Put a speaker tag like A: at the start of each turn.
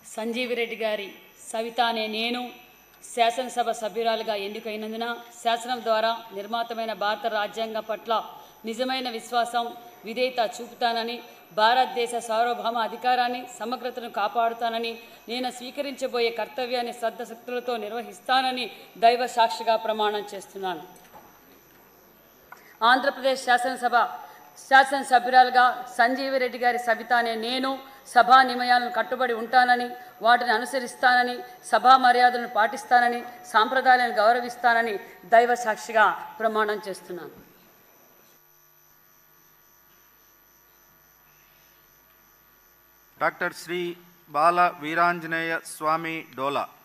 A: సంజీవిరెడ్డి గారి సవిత అనే నేను శాసనసభ సభ్యురాలుగా ఎన్నికైనందున శాసనం ద్వారా నిర్మాతమైన భారత రాజ్యాంగం పట్ల నిజమైన విశ్వాసం విధేయత చూపుతానని భారతదేశ సార్వభౌమ అధికారాన్ని సమగ్రతను కాపాడుతానని నేను స్వీకరించబోయే కర్తవ్యాన్ని శ్రద్ధశక్తులతో నిర్వహిస్తానని దైవ సాక్షిగా ప్రమాణం చేస్తున్నాను ఆంధ్రప్రదేశ్ శాసనసభ శాసనసభ్యురాలుగా సంజీవిరెడ్డి గారి సవిత అనే నేను సభా నియమాలను కట్టుబడి ఉంటానని వాటిని అనుసరిస్తానని సభా మర్యాదలను పాటిస్తానని సాంప్రదాయాలను గౌరవిస్తానని దైవ సాక్షిగా ప్రమాణం చేస్తున్నాను
B: డాక్టర్ శ్రీ బాల వీరాంజనేయ స్వామి డోలా